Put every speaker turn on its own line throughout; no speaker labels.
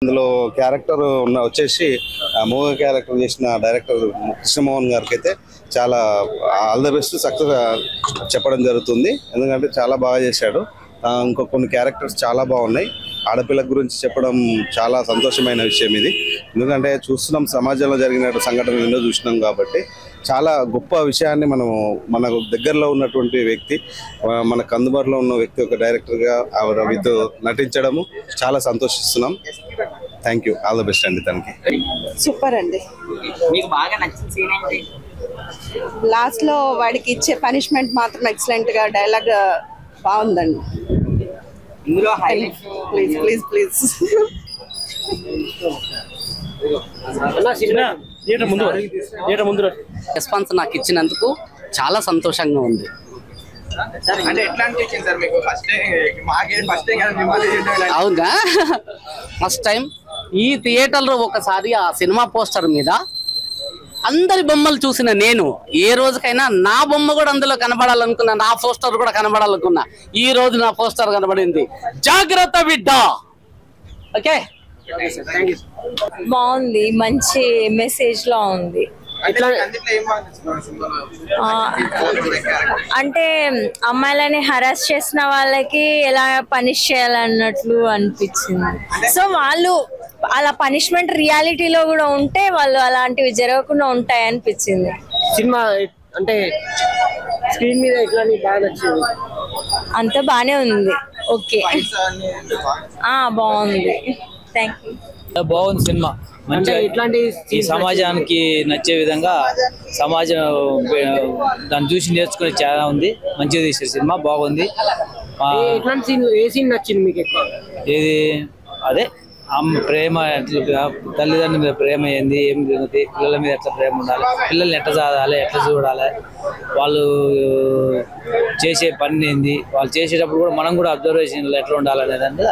అందులో క్యారెక్టర్ ఉన్న వచ్చేసి ఆ మూగ క్యారెక్టర్ చేసిన డైరెక్టర్ కృష్ణమోహన్ గారికి అయితే చాలా ఆల్ ద బెస్ట్ సక్సెస్ చెప్పడం జరుగుతుంది ఎందుకంటే చాలా బాగా చేశాడు ఆ, ఇంకో కొన్ని క్యారెక్టర్స్ చాలా బాగున్నాయి ఆడపిల్ల గురించి చెప్పడం చాలా సంతోషమైన విషయం ఇది ఎందుకంటే చూస్తున్నాం సమాజంలో జరిగిన సంఘటనలు ఎన్నో చూసినాం కాబట్టి చాలా గొప్ప విషయాన్ని మనం మన దగ్గరలో ఉన్నటువంటి వ్యక్తి ఆ, మనకు అందుబాటులో ఉన్న వ్యక్తి ఒక డైరెక్టర్గా ఆవిడ విత్ నటించడము చాలా సంతోషిస్తున్నాం thank you all the best అండి తనకి
సూపర్ అండి
మీకు బాగా నచ్చిన సీన్ ఏంటి
లాస్ట్ లో వాడికి ఇచ్చే పనిష్మెంట్ మాత్రం ఎక్సలెంట్ గా డైలాగ్ బాగుందండి
ఇందులో highlight
please please please
response నాకు ఇచ్చినందుకు చాలా సంతోషంగా ఉంది
అంటే ఎట్లా అనిపించింది సార్ మీకు ఫస్ట్ మాకే ఫస్ట్ టైం కదా మిమ్మల్ని చూడడం.
అవునా ఫస్ట్ టైం ఈ థియేటర్లో ఒకసారి ఆ సినిమా పోస్టర్ మీద అందరి బొమ్మలు చూసిన నేను ఏ రోజుకైనా నా బొమ్మ కూడా అందులో కనబడాలనుకున్నా నా పోస్టర్ కూడా కనబడాలనుకున్నా ఈ రోజు నా పోస్టర్ కనబడింది జాగ్రత్త బిడ్డ ఓకే
బాగుంది మంచి మెసేజ్ లో ఉంది
అంటే అందులో ఏం బాగా నచ్చింది సినిమాలో?
ఆ, అంటే అమ్మాయిలని హరాస్ చేసిన వాళ్ళకి ఎలా పనిష్ చేయాలన్నట్లు అనిపించింది సో వాళ్ళు అలా పనిష్మెంట్ రియాలిటీలో కూడా ఉంటే వాళ్ళు అలాంటివి జరగకుండా ఉంటాయి అనిపించింది
సినిమా అంటే స్క్రీన్ మీద ఎట్లా నీకు బాగా నచ్చింది
అంత బానే ఉంది ఓకే ఆ బాగుంది థ్యాంక్ యూ
బాగుంది సినిమా
అంటే
మంచిగా
ఇట్లాంటి
ఈ సమాజానికి నచ్చే విధంగా సమాజం ఆ, దాన్ని చూసి నేర్చుకునే చాలా ఉంది మంచిగా తీసారు సినిమా బాగుంది ఆ,
ఏ- ఎట్లాంటి సీన్ ఏ సీన్ నచ్చింది మీకు ఎక్కువ
ఇది అదే అమ్మ ప్రేమ ఎట్లా తల్లిదండ్రుల మీద ప్రేమ ఏంది ఏం జరుగుతుంది పిల్లల మీద ఎట్లా ప్రేమ ఉండాలి పిల్లల్ని ఎట్లా చదవాలి ఎట్లా చూడాలి వాళ్ళు చేసే పని ఏంది వాళ్ళు చేసేటప్పుడు కూడా మనం కూడా అబ్జర్వేషన్లో ఎట్లా ఉండాలి అనేది అంటే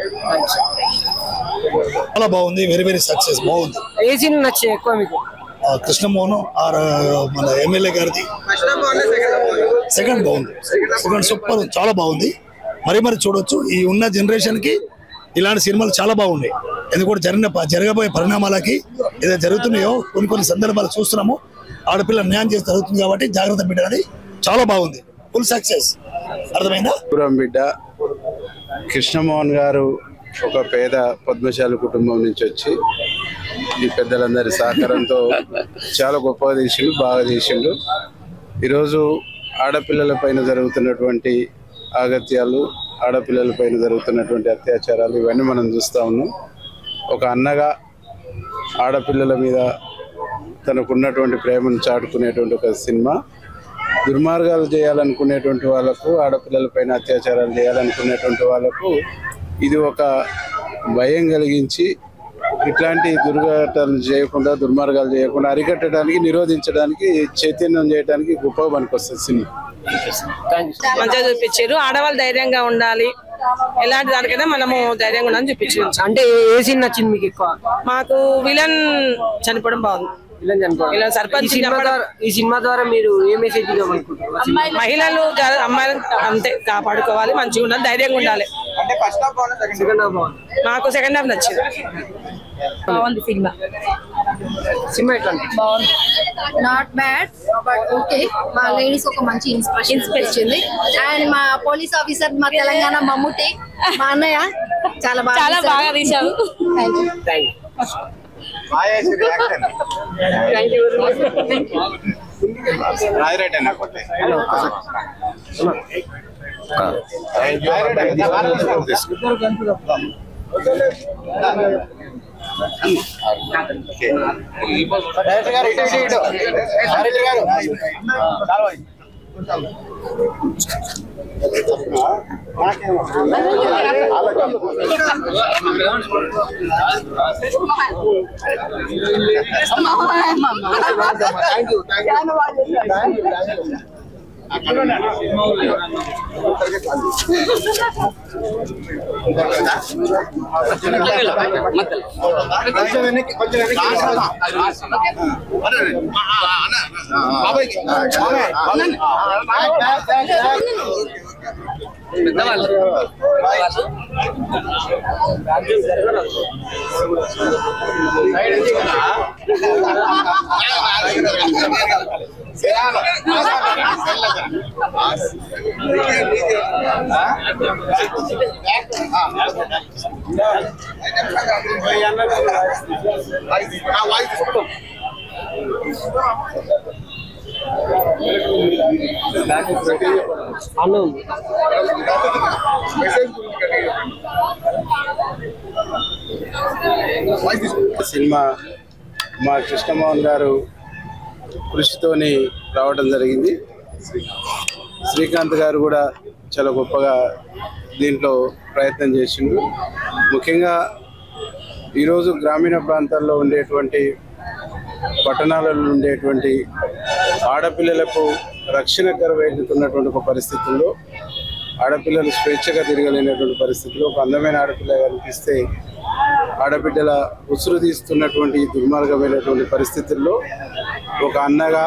చాలా బాగుంది వెరీ వెరీ సక్సెస్ బాగుంది
ఏ సీన్ నచ్చింది ఎక్కువ మీకు
ఆ కృష్ణమోహన్ ఆర్ మన ఎమ్మెల్యే గారిది
ఫస్ట్ హాఫ్ బాగుందా సెకండ్ హాఫ్ బాగుందా?
సెకండ్ బాగుంది సెకండ్ సూపర్ చాలా బాగుంది మరి మరి చూడొచ్చు ఈ ఉన్న జనరేషన్ కి ఇలాంటి సినిమాలు చాలా బాగున్నాయి ఎందుకంటే జరిగిన ప- జరగబోయే పరిణామాలకి ఏదైతే జరుగుతున్నాయో కొన్ని కొన్ని సందర్భాలు చూస్తున్నాము ఆడపిల్ల న్యాయం చేసి జరుగుతుంది కాబట్టి జాగ్రత్త బిడ్డది చాలా బాగుంది ఫుల్ సక్సెస్ అర్థమైందా
పురం బిడ్డ కృష్ణమోహన్ గారు ఒక పేద పద్మశాలి కుటుంబం నుంచి వచ్చి ఈ పెద్దలందరి సహకారంతో చాలా గొప్పగా తీసిండు బాగా తీసిండు ఈరోజు ఆడపిల్లల పైన జరుగుతున్నటువంటి ఆగత్యాలు ఆడపిల్లల పైన జరుగుతున్నటువంటి అత్యాచారాలు ఇవన్నీ మనం చూస్తూ ఉన్నాం ఒక అన్నగా ఆడపిల్లల మీద తనకున్నటువంటి ప్రేమను చాటుకునేటువంటి ఒక సినిమా దుర్మార్గాలు చేయాలనుకునేటువంటి వాళ్ళకు ఆడపిల్లల పైన అత్యాచారాలు చేయాలనుకునేటువంటి వాళ్ళకు ఇది ఒక భయం కలిగించి ఇట్లాంటి దుర్ఘటనలు చేయకుండా దుర్మార్గాలు చేయకుండా అరికట్టడానికి నిరోధించడానికి చైతన్యం చేయడానికి గొప్పగా పనికొస్తుంది సినిమా
మంచిగా చూపించారు ఆడవాళ్ళు ధైర్యంగా ఉండాలి ఎలాంటి దానికైనా మనము ధైర్యంగా ఉండాలని చూపించారు
అంటే ఏ- ఏ సీన్ నచ్చింది మీకు ఎక్కువ
మాకు విలన్ చనిపోవడం బాగుంది
ఇలా చనిపోవడం.
ఇలా
ఈ
సర్పంచ్
సినిమా
చెప్పడం-
ద్వారా ఈ సినిమా ద్వారా మీరు ఏ మెసేజ్ ఇవ్వాలనుకుంటున్నారు
మహిళలు జా- అమ్మాయిలు అంతే కాపాడుకోవాలి మంచిగా ఉండాలి ధైర్యంగా ఉండాలి
అంటే ఫస్ట్ హాఫ్ బాగుందా సెకండ్
సెకండ్ హాఫ్ బాగుంది
మాకు సెకండ్ హాఫ్ నచ్చింది
బాగుంది సినిమా
సినిమా ఎట్లా అనిపించింది?
బాగుంది నాట్ బ్యాడ్ బట్ ఓకే మా లేడీస్ ఒక మంచి ఇన్స్పిరేషన్ ఇచ్చింది అండ్ మా పోలీస్ ఆఫీసర్ మా తెలంగాణ మమ్ముటి మా అన్నయ్య చాలా బాగా
చాలా బాగా తీశారు
thank you
thank you
Rajireddy అన్న కొట్టే.
డైరెక్టర్ గారు ఇటు ఇటు ఇటు డైరెక్టర్ గారు చాలా బాగుంది. కొంచెం వెనక్కి కొంచెం వెనక్కి బాబాయ్కి. బాబాయ్.
పెద్దవాళ్ళు వాళ్ళు
సినిమా మా కృష్ణమోహన్ గారు కృషితోని రావడం జరిగింది శ్రీకాంత్ గారు కూడా చాలా గొప్పగా దీంట్లో ప్రయత్నం చేసిండు ముఖ్యంగా ఈరోజు గ్రామీణ ప్రాంతాల్లో ఉండేటువంటి పట్టణాలలో ఉండేటువంటి ఆడపిల్లలకు రక్షణ కరువైతున్నటువంటి ఒక పరిస్థితుల్లో ఆడపిల్లలు స్వేచ్ఛగా తిరగలేనటువంటి పరిస్థితుల్లో ఒక అందమైన ఆడపిల్ల కనిపిస్తే ఆడబిడ్డల ఉసురు తీస్తున్నటువంటి ఈ దుర్మార్గమైనటువంటి పరిస్థితుల్లో ఒక అన్నగా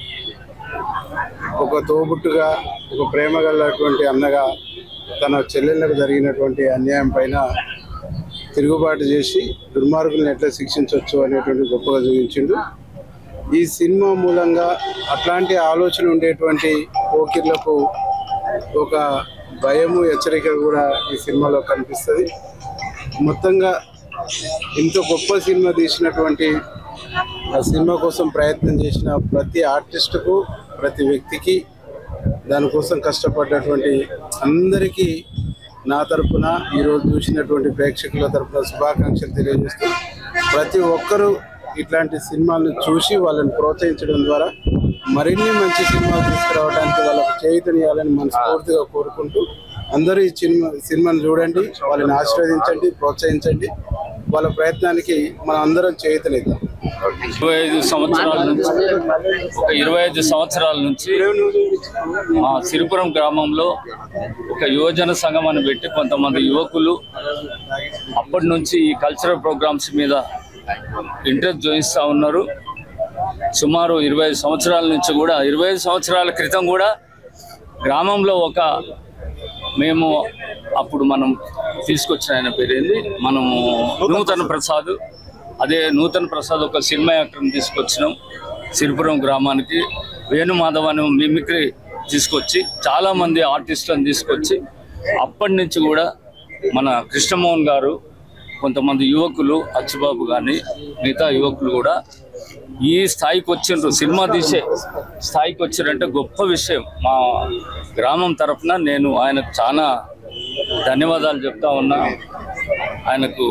ఒక తోబుట్టుగా ఒక ప్రేమ గలటువంటి అన్నగా తన చెల్లెళ్ళకు జరిగినటువంటి అన్యాయం పైన తిరుగుబాటు చేసి దుర్మార్గులను ఎట్లా శిక్షించవచ్చు అనేటువంటి గొప్పగా చూపించిండు ఈ సినిమా మూలంగా అట్లాంటి ఆలోచన ఉండేటువంటి పోకిర్లకు ఒక భయము హెచ్చరిక కూడా ఈ సినిమాలో కనిపిస్తుంది మొత్తంగా ఇంత గొప్ప సినిమా తీసినటువంటి ఆ సినిమా కోసం ప్రయత్నం చేసిన ప్రతి ఆర్టిస్టుకు ప్రతి వ్యక్తికి దానికోసం కష్టపడ్డటువంటి అందరికీ నా తరపున ఈరోజు చూసినటువంటి ప్రేక్షకుల తరపున శుభాకాంక్షలు తెలియజేస్తూ ప్రతి ఒక్కరూ ఇట్లాంటి సినిమాలను చూసి వాళ్ళని ప్రోత్సహించడం ద్వారా మరిన్ని మంచి సినిమాలు తీసుకురావడానికి వాళ్ళకు చేయుతనియాలని మనస్ఫూర్తిగా కోరుకుంటూ అందరూ ఈ సినిమా సినిమాను చూడండి వాళ్ళని ఆశీర్వదించండి ప్రోత్సహించండి వాళ్ళ ప్రయత్నానికి మనం అందరం చేయుతనిద్దాం
ఇరవై ఐదు సంవత్సరాల నుంచి ఒక ఇరవై ఐదు సంవత్సరాల నుంచి మా సిరిపురం గ్రామంలో ఒక యువజన సంఘం అని పెట్టి కొంతమంది యువకులు అప్పటి నుంచి ఈ కల్చరల్ ప్రోగ్రామ్స్ మీద ఇంట్రెస్ట్ చూపిస్తూ ఉన్నారు సుమారు ఇరవై ఐదు సంవత్సరాల నుంచి కూడా ఇరవై ఐదు సంవత్సరాల క్రితం కూడా గ్రామంలో ఒక మేము అప్పుడు మనం తీసుకొచ్చిన ఆయన పేరు ఏంది మనము నూతన ప్రసాద్ అదే నూతన ప్రసాద్ ఒక సినిమా యాక్టర్ని తీసుకొచ్చినాం సిరిపురం గ్రామానికి వేణుమాధవ్ అనే మిమిక్రీ తీసుకొచ్చి చాలామంది ఆర్టిస్టులను తీసుకొచ్చి అప్పటి నుంచి కూడా మన కృష్ణమోహన్ గారు కొంతమంది యువకులు అచ్చుబాబు కానీ మిగతా యువకులు కూడా ఈ స్థాయికి వచ్చిండ్రు సినిమా తీసే స్థాయికి వచ్చారంటే గొప్ప విషయం మా గ్రామం తరఫున నేను ఆయనకు చాలా ధన్యవాదాలు చెప్తా ఉన్నా ఆయనకు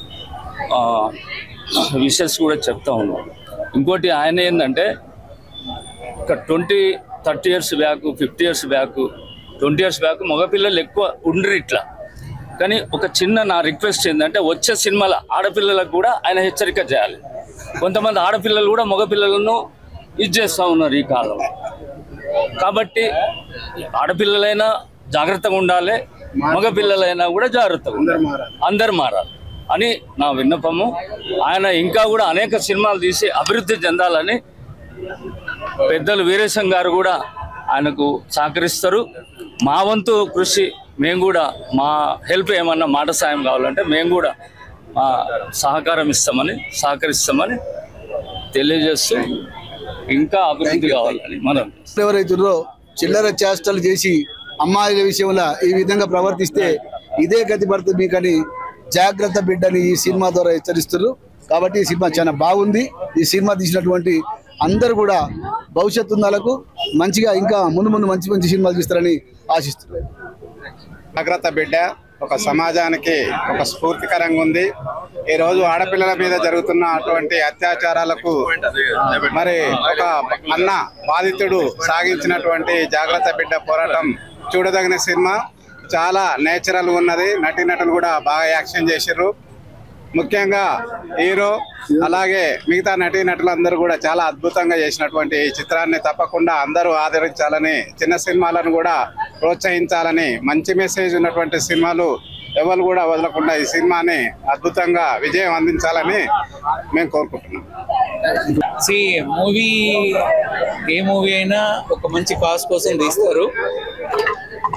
విషెస్ కూడా చెప్తా ఉన్నాను ఇంకోటి ఆయన ఏంటంటే ఒక twenty thirty years back fifty years back twenty years back మగపిల్లలు ఎక్కువ ఉండ్రి ఇట్లా కానీ ఒక చిన్న నా రిక్వెస్ట్ ఏంటంటే వచ్చే సినిమాల ఆడపిల్లలకు కూడా ఆయన హెచ్చరిక చేయాలి కొంతమంది ఆడపిల్లలు కూడా మగపిల్లలను ఇది చేస్తూ ఉన్నారు ఈ కాలంలో కాబట్టి ఆడపిల్లలైనా జాగ్రత్తగా ఉండాలి మగపిల్లలైనా కూడా జాగ్రత్తగా ఉండాలి అందరు మారాలి అని నా విన్నపము ఆయన ఇంకా కూడా అనేక సినిమాలు తీసి అభివృద్ధి చెందాలని పెద్దలు వీరేశం గారు కూడా ఆయనకు సహకరిస్తారు మా వంతు కృషి మేము కూడా మా హెల్ప్ ఏమన్నా మాట సాయం కావాలంటే మేము కూడా మా సహకారం ఇస్తామని సహకరిస్తామని తెలియజేస్తూ ఇంకా అభివృద్ధి కావాలని మనం
ఎవరైతుందో చిల్లర చేష్టలు చేసి అమ్మాయిల విషయంలో ఈ విధంగా ప్రవర్తిస్తే ఇదే గతి పడుతుంది మీకని జాగ్రత్త బిడ్డని ఈ సినిమా ద్వారా హెచ్చరిస్తున్నారు కాబట్టి ఈ సినిమా చాలా బాగుంది ఈ సినిమా తీసినటువంటి అందరూ కూడా భవిష్యత్తు ఉన్నలకు మంచిగా ఇంకా ముందు ముందు మంచి మంచి సినిమాలు తీస్తారని ఆశిస్తున్నారు
జాగ్రత్త బిడ్డ ఒక సమాజానికి ఒక స్ఫూర్తికరంగా ఉంది ఈ రోజు ఆడపిల్లల మీద జరుగుతున్న అటువంటి అత్యాచారాలకు మరి ఒక అన్న బాధితుడు సాగించినటువంటి జాగ్రత్త బిడ్డ పోరాటం చూడదగిన సినిమా చాలా నేచురల్ ఉన్నది నటీనటులు కూడా బాగా యాక్షన్ చేసిర్రు ముఖ్యంగా హీరో అలాగే మిగతా నటీనటులందరూ కూడా చాలా అద్భుతంగా చేసినటువంటి ఈ చిత్రాన్ని తప్పకుండా అందరూ ఆదరించాలని చిన్న సినిమాలను కూడా ప్రోత్సహించాలని మంచి మెసేజ్ ఉన్నటువంటి సినిమాలు ఎవరు కూడా వదలకుండా ఈ సినిమాని అద్భుతంగా విజయం అందించాలని మేము కోరుకుంటున్నాం
సి మూవీ ఏ మూవీ అయినా ఒక మంచి కాజ్ కోసం తీస్తారు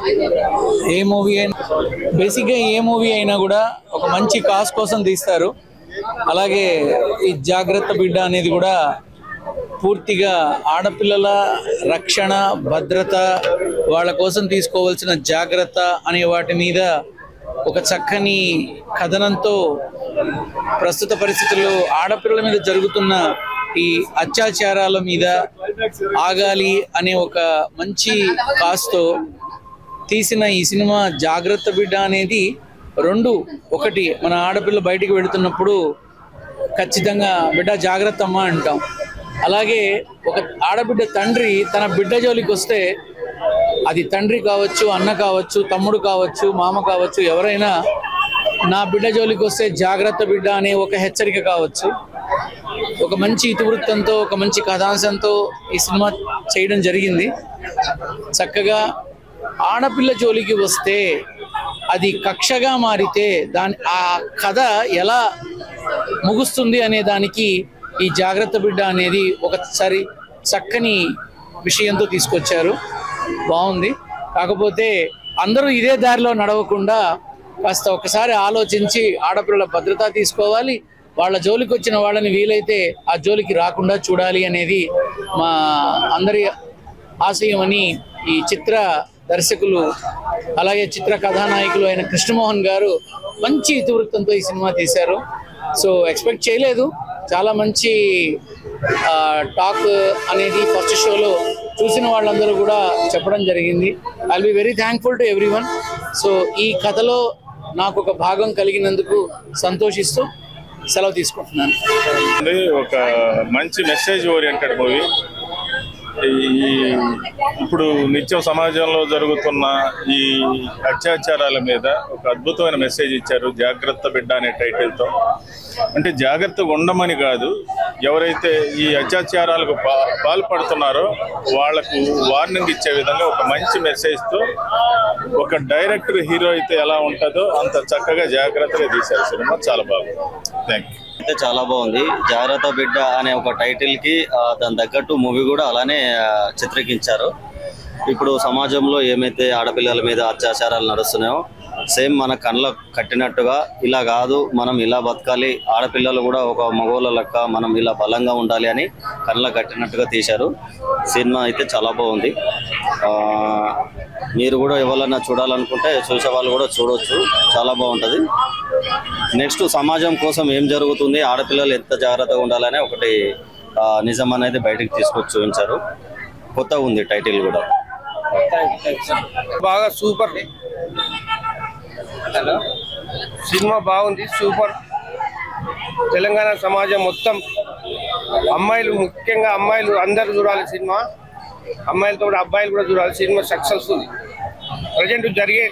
ఏ మూవీ అయినా బేసిక్గా ఏ మూవీ అయినా కూడా ఒక మంచి కాస్ కోసం తీస్తారు అలాగే ఈ జాగ్రత్త బిడ్డ అనేది కూడా పూర్తిగా ఆడపిల్లల రక్షణ భద్రత వాళ్ళ కోసం తీసుకోవాల్సిన జాగ్రత్త అనే వాటి మీద ఒక చక్కని కథనంతో ప్రస్తుత పరిస్థితుల్లో ఆడపిల్లల మీద జరుగుతున్న ఈ అత్యాచారాల మీద ఆగాలి అనే ఒక మంచి కాస్తో తీసిన ఈ సినిమా జాగ్రత్త బిడ్డ అనేది రెండు ఒకటి మన ఆడపిల్ల బయటికి వెళుతున్నప్పుడు ఖచ్చితంగా బిడ్డ జాగ్రత్త అమ్మా అంటాం అలాగే ఒక ఆడబిడ్డ తండ్రి తన బిడ్డ జోలికి వస్తే అది తండ్రి కావచ్చు అన్న కావచ్చు తమ్ముడు కావచ్చు మామ కావచ్చు ఎవరైనా నా బిడ్డ జోలికి వస్తే జాగ్రత్త బిడ్డ అనే ఒక హెచ్చరిక కావచ్చు ఒక మంచి ఇతివృత్తంతో ఒక మంచి కథాంశంతో ఈ సినిమా చేయడం జరిగింది చక్కగా ఆడపిల్ల జోలికి వస్తే అది కక్షగా మారితే దాని ఆ కథ ఎలా ముగుస్తుంది అనే దానికి ఈ జాగ్రత్త బిడ్డ అనేది ఒకసారి చక్కని విషయంతో తీసుకొచ్చారు బాగుంది కాకపోతే అందరూ ఇదే దారిలో నడవకుండా కాస్త ఒకసారి ఆలోచించి ఆడపిల్లల భద్రత తీసుకోవాలి వాళ్ళ జోలికి వచ్చిన వాళ్ళని వీలైతే ఆ జోలికి రాకుండా చూడాలి అనేది మా అందరి ఆశయం అని ఈ చిత్ర దర్శకులు అలాగే చిత్ర కథానాయకులు అయిన కృష్ణమోహన్ గారు మంచి ఇతివృత్తంతో ఈ సినిమా తీశారు సో ఎక్స్పెక్ట్ చేయలేదు చాలా మంచి టాక్ అనేది ఫస్ట్ షోలో చూసిన వాళ్ళందరూ కూడా చెప్పడం జరిగింది I be very thankful to everyone so ఈ కథలో నాకు ఒక భాగం కలిగినందుకు సంతోషిస్తూ సెలవు తీసుకుంటున్నాను
ఉంది ఒక మంచి మెసేజ్ ఓరియంటెడ్ మూవీ ఈ ఇప్పుడు నిత్యం సమాజంలో జరుగుతున్న ఈ అత్యాచారాల మీద ఒక అద్భుతమైన మెసేజ్ ఇచ్చారు జాగ్రత్త బిడ్డ అనే టైటిల్తో అంటే జాగ్రత్తగా ఉండమని కాదు ఎవరైతే ఈ అత్యాచారాలకు పా పాల్పడుతున్నారో వాళ్లకు వార్నింగ్ ఇచ్చే విధంగా ఒక మంచి మెసేజ్తో ఒక డైరెక్టర్ హీరో అయితే ఎలా ఉంటుందో అంత చక్కగా జాగ్రత్తగా తీశారు సినిమా చాలా బాగుంది థ్యాంక్ యూ
అయితే చాలా బాగుంది జాగ్రత్త బిడ్డ అనే ఒక టైటిల్ కి ఆ, దాని తగ్గట్టు మూవీ కూడా అలానే ఆ, చిత్రీకరించారు ఇప్పుడు సమాజంలో ఏమైతే ఆడపిల్లల మీద అత్యాచారాలు నడుస్తున్నాయో సేమ్ మన కళ్ళ కట్టినట్టుగా ఇలా కాదు మనం ఇలా బతకాలి ఆడపిల్లలు కూడా ఒక మగోళ్ళ లెక్క మనం ఇలా బలంగా ఉండాలి అని కళ్ళ కట్టినట్టుగా తీశారు సినిమా అయితే చాలా బాగుంది ఆ, మీరు కూడా ఎవరన్నా చూడాలనుకుంటే చూసే వాళ్ళు కూడా చూడొచ్చు చాలా బాగుంటుంది నెక్స్ట్ సమాజం కోసం ఏం జరుగుతుంది ఆడపిల్లలు ఎంత జాగ్రత్తగా ఉండాలని ఒకటి ఆ, నిజం అనేది బయటకు తీసుకొచ్చి చూపించారు కొత్తగా ఉంది టైటిల్ కూడా
బాగా సూపర్ సినిమా బాగుంది సూపర్ తెలంగాణ సమాజం మొత్తం అమ్మాయిలు ముఖ్యంగా అమ్మాయిలు అందరు చూడాలి సినిమా అమ్మాయిలతో కూడా అబ్బాయిలు కూడా చూడాలి సినిమా సక్సెస్ఫుల్ ప్రజెంట్ జరిగే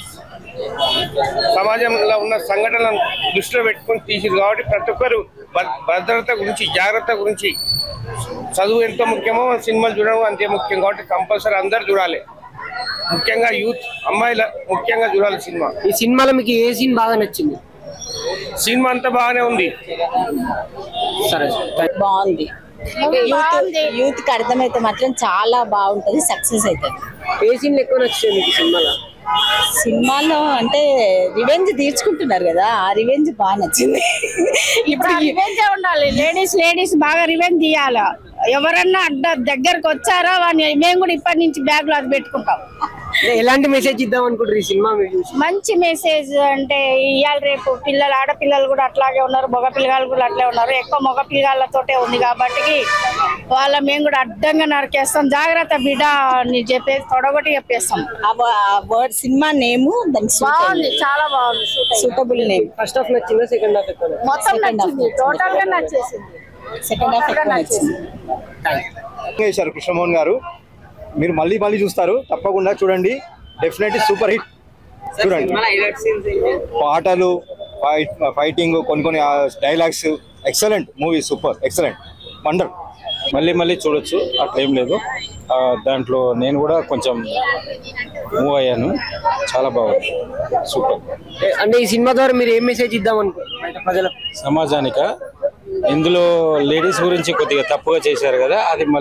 సమాజంలో ఉన్న సంఘటనలను దృష్టిలో పెట్టుకొని తీసింది కాబట్టి ప్రతి ఒక్కరు భ- భద్రత గురించి జాగ్రత్త గురించి చదువు ఎంతో ముఖ్యమో సినిమాలు చూడడం అంతే ముఖ్యం కాబట్టి కంపల్సరీ అందరు చూడాలి ముఖ్యంగా యూత్ అమ్మాయిల ముఖ్యంగా చూడాలి సినిమా
ఈ సినిమాలో మీకు ఏ సీన్ బాగా నచ్చింది
సినిమా అంతా బాగానే ఉంది
సరే
బాగుంది యూత్ యూత్ కి అర్థమైతే మాత్రం చాలా బాగుంటది సక్సెస్ అవుతుంది
ఏ సీన్ ఎక్కువ నచ్చింది మీకు సినిమాలో
సినిమాలో అంటే రివెంజ్ తీర్చుకుంటున్నారు కదా ఆ రివెంజ్ బాగా నచ్చింది
ఇప్పుడు రివెంజ్ ఉండాలి లేడీస్ లేడీస్ బాగా రివెంజ్ తీయాలి ఎవరన్నా అడ్డ దగ్గరకు వచ్చారో వాడిని మేము కూడా ఇప్పటి నుంచి బ్యాగ్ లో అది పెట్టుకుంటాం
అంటే ఎలాంటి మెసేజ్ ఇద్దాం అనుకుంటారు ఈ సినిమా మీరు చూసి
మంచి మెసేజ్ అంటే ఇవాళ రేపు పిల్లలు ఆడపిల్లలు కూడా అట్లాగే ఉన్నారు మగ పిల్లగాళ్ళు కూడా అట్లే ఉన్నారు ఎక్కువ మగ పిల్లగాళ్ళతోటే ఉంది కాబట్టి వాళ్ళ మేము కూడా అడ్డంగా నరికేస్తాం జాగ్రత్త బిడ్డ అని చెప్పేసి తొడగొట్టి చెప్పేస్తాం
ఆ వర్డ్ సినిమా నేమ్ దానికి
బాగుంది చాలా బాగుంది
సూటబుల్ నేమ్
ఫస్ట్ హాఫ్ నచ్చిందా సెకండ్ హాఫ్ ఎక్కువ
మొత్తం నచ్చింది టోటల్ గా నచ్చేసింది
సెకండ్ హాఫ్ ఎక్కువ నచ్చింది
చేశారు కృష్ణమోహన్ గారు మీరు మళ్ళీ మళ్ళీ చూస్తారు తప్పకుండా చూడండి డెఫినెట్లీ సూపర్ హిట్ చూడండి పాటలు ఫైట్ ఫైటింగ్ కొన్ని కొన్ని dialogues excellent movie super excellent wonder
మళ్ళీ మళ్ళీ చూడొచ్చు అట్లా ఏం లేదు ఆ, దాంట్లో నేను కూడా కొంచెం మూవ్ అయ్యాను చాలా బాగుంది సూపర్
ఏ- అంటే ఈ సినిమా ద్వారా మీరు ఏం మెసేజ్ ఇద్దాం అనుకుంటారు బయట ప్రజలకు
సమాజానిక ఇందులో లేడీస్ గురించి కొద్దిగా తప్పుగా చేశారు కదా అది మళ్ళీ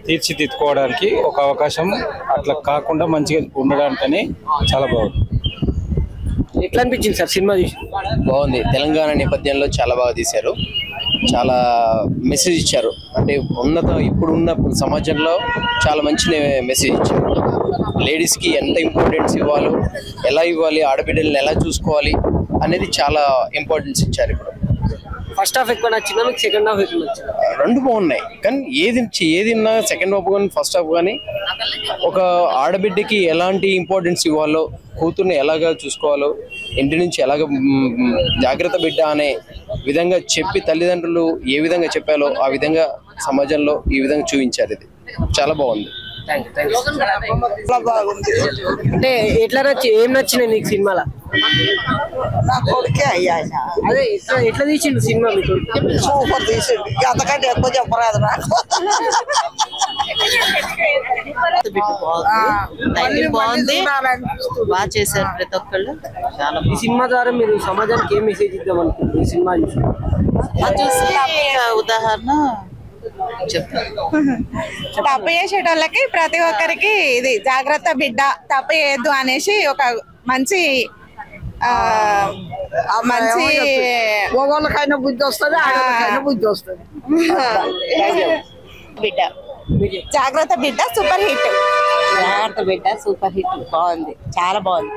తీర్చిదిద్దుకోవడానికి ఒక అవకాశం అట్లా కాకుండా మంచిగా ఉండడానికని చాలా బాగుంది
ఎట్లా అనిపించింది సార్ సినిమా చూసి
బాగుంది తెలంగాణ నేపథ్యంలో చాలా బాగా తీశారు చాలా మెసేజ్ ఇచ్చారు అంటే ఉన్నత ఇప్పుడున్న సమాజంలో చాలా మంచి మెసేజ్ ఇచ్చారు లేడీస్కి ఎంత ఇంపార్టెన్స్ ఇవ్వాలో ఎలా ఇవ్వాలి ఆడబిడ్డల్ని ఎలా చూసుకోవాలి అనేది చాలా ఇంపార్టెన్స్ ఇచ్చారు ఇప్పుడు
ఫస్ట్ హాఫ్ ఎక్కువ నచ్చిందా మీకు సెకండ్ హాఫ్ ఎక్కువ నచ్చిందా
రెండు బాగున్నాయి కానీ ఏది ఏది ఉన్నా సెకండ్ హాఫ్ కానీ ఫస్ట్ హాఫ్ కానీ ఒక ఆడబిడ్డకి ఎలాంటి ఇంపార్టెన్స్ ఇవ్వాలో కూతుర్ని ఎలాగ చూసుకోవాలో ఇంటి నుంచి ఎలాగ మ్, జాగ్రత్త బిడ్డ అనే విధంగా చెప్పి తల్లిదండ్రులు ఏ విధంగా చెప్పాలో ఆ విధంగా సమాజంలో ఈ విధంగా చూపించారు ఇది చాలా బాగుంది
అంటే ఎట్లా నచ్చి ఏం నచ్చినాయి నీకు సినిమాలో
నా కొడుకే అయ్యా
అదే ఎట్లా ఎట్లా తీసిండు సినిమా మీకు
సూపర్ తీసిండు అంతకంటే ఎక్కువ చెప్పరాదు నాకు
టైటిల్ బాగుంది బాగా చేశారు ప్రతి ఒక్కళ్ళు చాలా
ఈ సినిమా ద్వారా మీరు సమాజానికి ఏం మెసేజ్ ఇద్దాం అనుకుంటున్నారు ఈ సినిమా చూసి
బాగుంది చూసి ఒక ఉదాహరణ చెప్తాను
తప్పు చేసేటోళ్ళకి ప్రతి ఒక్కరికి ఇది జాగ్రత్త బిడ్డ తప్పు చేయొద్దు అనేసి ఒక మంచి ఆ, మంచి
మగవాళ్ళకైనా బుద్ధి వస్తుంది ఆడవాళ్ళకైనా బుద్ధి వస్తుంది
బిడ్డ జాగ్రత్త బిడ్డ సూపర్ హిట్
జాగ్రత్త బిడ్డ సూపర్ హిట్ బాగుంది చాలా బాగుంది